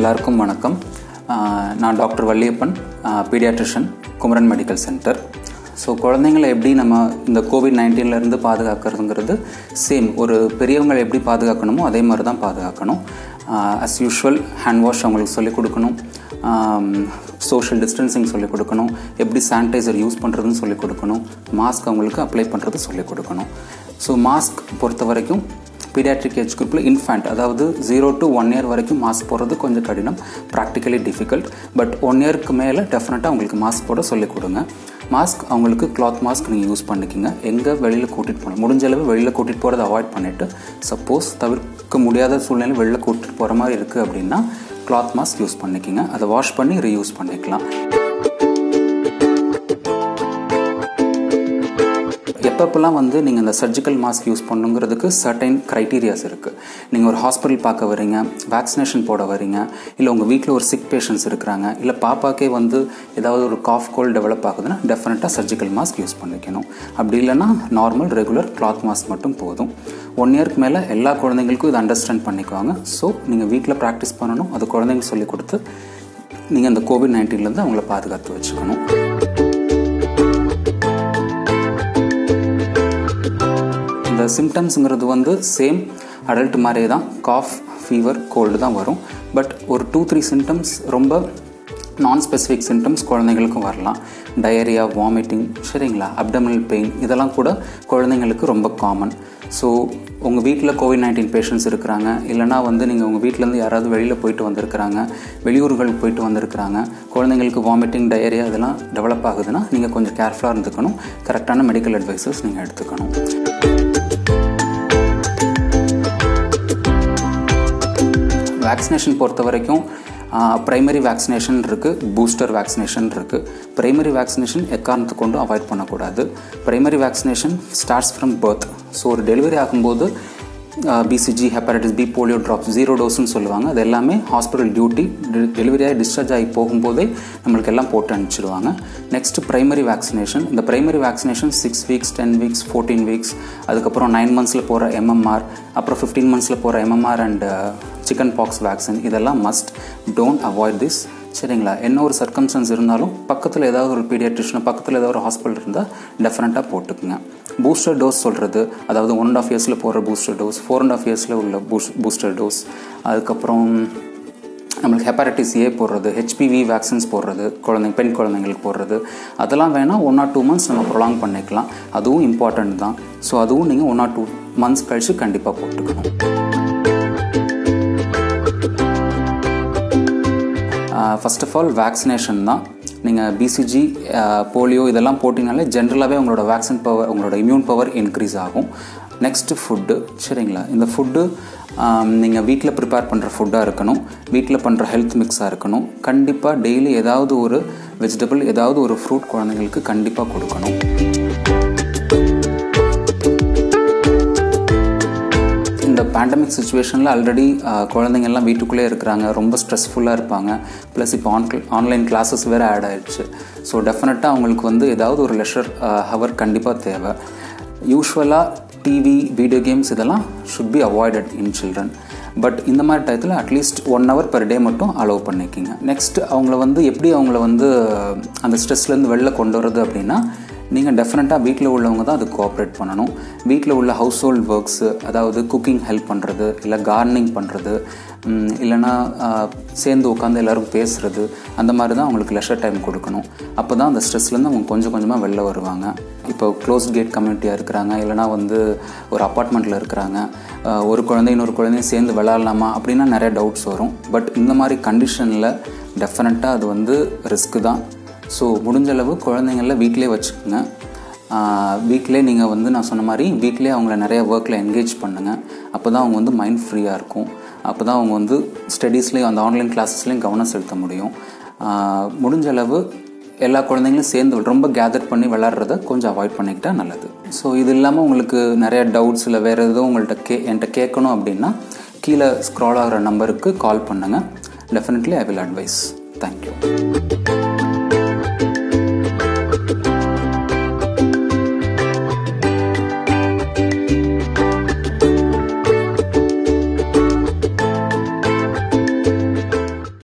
எல்லாருக்கும் வணக்கம் ஆஹ் நான் doctor Valliappan paediatrician Kumaran medical centre so குழந்தைங்களை எப்படி நம்ம இந்த கோவிட் நைன்டீன்லேருந்து பாதுகாக்கிறதுங்கிறது சேம் ஒரு பெரியவங்களை எப்படி பாதுகாக்கணுமோ அதே மாதிரி தான் பாதுகாக்கணும் அஸ் யூஷுவல் ஹேண்ட் வாஷ் அவங்களுக்கு சொல்லிக் கொடுக்கணும் சோஷியல் டிஸ்டன்சிங் சொல்லிக் கொடுக்கணும் எப்படி சானிடைசர் யூஸ் பண்ணுறதுன்னு சொல்லிக் கொடுக்கணும் மாஸ்க் அவங்களுக்கு அப்ளை பண்ணுறது சொல்லிக் கொடுக்கணும் ஸோ மாஸ்க் பொறுத்த வரைக்கும் பீடியாட்ரிக் ஏஜ் குரூப்பில் இன்ஃபேண்ட் அதாவது ஜீரோ டு ஒன் இயர் வரைக்கும் மாஸ்க் போடுறது கொஞ்சம் கடினம் ப்ராக்டிக்கலி டிஃபிகல்ட் பட் ஒன் இயருக்கு மேலே டெஃபினட்டாக அவங்களுக்கு மாஸ்க் போட சொல்லிக் கொடுங்க மாஸ்க் அவங்களுக்கு கிளாத் மாஸ்க் நீங்கள் யூஸ் பண்ணிக்கோங்க எங்கே வெளியில் கூட்டிகிட்டு போகணும் முடிஞ்ச அளவு வெளியில் கூட்டிகிட்டு போகிறத அவாய்ட் பண்ணிவிட்டு சப்போஸ் தவிர்க்க முடியாத சூழ்நிலை வெளியில் கூட்டிகிட்டு போகிற மாதிரி இருக்குது அப்படின்னா கிளாத் மாஸ்க் யூஸ் பண்ணிக்கோங்க அதை வாஷ் பண்ணி ரீயூஸ் பண்ணிக்கலாம் எப்பப்பெல்லாம் வந்து நீங்கள் இந்த சர்ஜிக்கல் மாஸ்க் யூஸ் பண்ணுங்கிறதுக்கு சர்டைன் க்ரைட்டீரியாஸ் இருக்குது நீங்கள் ஒரு ஹாஸ்பிட்டல் பார்க்க வரீங்க வேக்சினேஷன் போட வரீங்க இல்லை உங்கள் வீட்டில் ஒரு சிக் பேஷண்ட்ஸ் இருக்கிறாங்க இல்லை பாப்பாக்கே வந்து ஏதாவது ஒரு காஃப் கோல் டெவலப் ஆகுதுன்னா டெஃபினட்டாக சர்ஜிக்கல் மாஸ்க் யூஸ் பண்ணிக்கணும் அப்படி இல்லைன்னா நார்மல் ரெகுலர் கிளாத் மாஸ்க் மட்டும் போதும் ஒன் இயர்க்கு மேலே எல்லா குழந்தைங்களுக்கும் இதை அண்டர்ஸ்டாண்ட் பண்ணிக்குவாங்க ஸோ நீங்கள் வீட்டில் ப்ராக்டிஸ் பண்ணணும் அது குழந்தைங்களுக்கு சொல்லிக் கொடுத்து நீங்கள் இந்த கோவிட் நைன்டீன்லேருந்து அவங்கள பாதுகாத்து வச்சுக்கணும் இந்த சிம்டம்ஸுங்கிறது வந்து சேம் அடல்ட் மாதிரியே தான் காஃப் ஃபீவர் கோல்டு தான் வரும் பட் ஒரு டூ த்ரீ சிம்டம்ஸ் ரொம்ப நான் ஸ்பெசிஃபிக் சிம்டம்ஸ் குழந்தைங்களுக்கும் வரலாம் டயரியா வாமிட்டிங் சரிங்களா அப்டமினல் பெயின் இதெல்லாம் கூட குழந்தைங்களுக்கு ரொம்ப காமன் ஸோ உங்கள் வீட்டில் கோவிட் நைன்டீன் பேஷண்ட்ஸ் இருக்கிறாங்க இல்லைனா வந்து நீங்கள் உங்கள் வீட்டிலேருந்து யாராவது வெளியில் போயிட்டு வந்திருக்கிறாங்க வெளியூர்களுக்கு போயிட்டு வந்திருக்கிறாங்க குழந்தைங்களுக்கு வாமிட்டிங் டயரியா இதெல்லாம் டெவலப் ஆகுதுன்னா நீங்கள் கொஞ்சம் கேர்ஃபுல்லாக இருந்துக்கணும் கரெக்டான மெடிக்கல் அட்வைசஸ் நீங்கள் எடுத்துக்கணும் வேக்சினேஷன் பொறுத்த வரைக்கும் ப்ரைமரி வேக்சினேஷன் இருக்குது பூஸ்டர் வேக்சினேஷன் இருக்குது ப்ரைமரி வேக்சினேஷன் எக்காரணத்தை கொண்டு அவாய்ட் பண்ணக்கூடாது primary vaccination starts from birth so ஒரு டெலிவரி ஆகும்போது BCG hepatitis B polio drops zero டோஸ்ன்னு சொல்லுவாங்க அது எல்லாமே ஹாஸ்பிட்டல் டியூட்டி டெலிவரி ஆகி டிஸ்சார்ஜ் ஆகி போகும்போதே நம்மளுக்கு எல்லாம் போட்டு அனுப்பிச்சிடுவாங்க நெக்ஸ்ட் ப்ரைமரி வேக்சினேஷன் இந்த primary vaccination six weeks ten weeks fourteen weeks அதுக்கப்புறம் நைன் மந்த்ஸில் போகிற எம்எம்ஆர் அப்புறம் ஃபிஃப்டீன் மந்த்ஸில் போகிற MMR and chicken box vaccine இதெல்லாம் மஸ்ட் டோன்ட் அவாய்ட் திஸ் சரிங்களா என்ன ஒரு சர்க்கம்ஸ்டன்ஸ் இருந்தாலும் பக்கத்தில் ஏதாவது ஒரு பீடியாட்ரிஷன் பக்கத்தில் ஏதாவது ஒரு ஹாஸ்பிட்டல் இருந்தால் டெஃபினட்டாக போட்டுக்குங்க பூஸ்டர் டோஸ் சொல்கிறது அதாவது ஒன் அண்ட் ஆஃப் இயர்ஸில் போகிற booster dose four and half இயர்ஸில் உள்ள பூஸ் பூஸ்டர் டோஸ் அதுக்கப்புறம் நம்மளுக்கு ஹெப்பாரைட்டிஸ் ஏ போடுறது ஹெச்பிவி வேக்சின்ஸ் போடுறது குழந்தைங்க பெண் குழந்தைங்களுக்கு போடுறது அதெல்லாம் வேணால் ஒன் ஆர் டூ மந்த்ஸ் நம்ம ப்ரொலாங் பண்ணிக்கலாம் அதுவும் இம்பார்ட்டண்ட் தான் ஸோ அதுவும் நீங்கள் ஒன் ஆர் டூ மந்த்ஸ் கழித்து கண்டிப்பாக போட்டுக்கணும் ஃபஸ்ட் ஆஃப் ஆல் வேக்சினேஷன் தான் நீங்கள் பிசிஜி போலியோ இதெல்லாம் போட்டிங்கனாலே ஜென்ரலாகவே உங்களோட வேக்சின் பவர் உங்களோட இம்யூன் பவர் இன்க்ரீஸ் ஆகும் நெக்ஸ்ட்டு ஃபுட்டு சரிங்களா இந்த ஃபுட்டு நீங்கள் வீட்டில் ப்ரிப்பேர் பண்ணுற ஃபுட்டாக இருக்கணும் வீட்டில் பண்ணுற ஹெல்த் மிக்ஸாக இருக்கணும் கண்டிப்பாக டெய்லி ஏதாவது ஒரு வெஜிடபிள் ஏதாவது ஒரு ஃப்ரூட் குழந்தைங்களுக்கு கண்டிப்பாக கொடுக்கணும் இந்த பேண்டமிக் சுச்சுவேஷனில் ஆல்ரெடி குழந்தைங்கள்லாம் வீட்டுக்குள்ளே இருக்கிறாங்க ரொம்ப ஸ்ட்ரெஸ்ஃபுல்லாக இருப்பாங்க ப்ளஸ் இப்போ ஆன் ஆன்லைன் கிளாஸஸ் வேறு ஆட் ஆயிடுச்சு ஸோ டெஃபினட்டாக அவங்களுக்கு வந்து ஏதாவது ஒரு லெஷர் ஹவர் கண்டிப்பாக தேவை யூஸ்வலாக டிவி வீடியோ கேம்ஸ் இதெல்லாம் should be avoided in children but இந்த மாதிரி டயத்தில் at least one hour per day மட்டும் அலோவ் பண்ணிக்கிங்க நெக்ஸ்ட் அவங்கள வந்து எப்படி அவங்கள வந்து அந்த ஸ்ட்ரெஸ்லேருந்து வெளில கொண்டு வரது அப்படின்னா நீங்கள் டெஃபினட்டாக வீட்டில் உள்ளவங்க தான் அது கோஆப்ரேட் பண்ணணும் வீட்டில் உள்ள ஹவுஸ் ஹோல்ட் ஒர்க்ஸு அதாவது குக்கிங் ஹெல்ப் பண்ணுறது இல்லை கார்டனிங் பண்ணுறது இல்லைனா சேர்ந்து உட்காந்து எல்லோரும் பேசுகிறது அந்த மாதிரி தான் அவங்களுக்கு லெஷர் டைம் கொடுக்கணும் அப்போ தான் அந்த ஸ்ட்ரெஸ்லேருந்து அவங்க கொஞ்சம் கொஞ்சமாக வெளில வருவாங்க இப்போ க்ளோஸ் கேட் கம்யூனிட்டியாக இருக்கிறாங்க இல்லைனா வந்து ஒரு அப்பார்ட்மெண்ட்டில் இருக்கிறாங்க ஒரு குழந்தை இன்னொரு குழந்தையும் சேர்ந்து விளாட்லாமா அப்படின்னா நிறைய டவுட்ஸ் வரும் பட் இந்த மாதிரி கண்டிஷனில் டெஃபினட்டாக அது வந்து ரிஸ்க்கு தான் ஸோ முடிஞ்சளவு குழந்தைங்கள வீட்டிலே வச்சுக்கோங்க வீட்டிலே நீங்கள் வந்து நான் சொன்ன மாதிரி வீட்டிலே அவங்கள நிறைய ஒர்க்கில் என்கேஜ் பண்ணுங்கள் அப்போ தான் அவங்க வந்து மைண்ட் ஃப்ரீயாக இருக்கும் அப்போ தான் அவங்க வந்து ஸ்டடீஸ்லேயும் அந்த ஆன்லைன் கிளாஸஸ்லேயும் கவனம் செலுத்த முடியும் முடிஞ்ச அளவு எல்லா குழந்தைங்களும் சேர்ந்து ரொம்ப கேதர் பண்ணி விளாட்றத கொஞ்சம் அவாய்ட் பண்ணிக்கிட்டால் நல்லது ஸோ இது இல்லாமல் உங்களுக்கு நிறைய டவுட்ஸ் இல்லை வேறு எதுவும் உங்கள்கிட்ட கே என்கிட்ட கேட்கணும் அப்படின்னா கீழே ஸ்க்ரால் ஆகிற நம்பருக்கு கால் பண்ணுங்கள் definitely I will advise thank you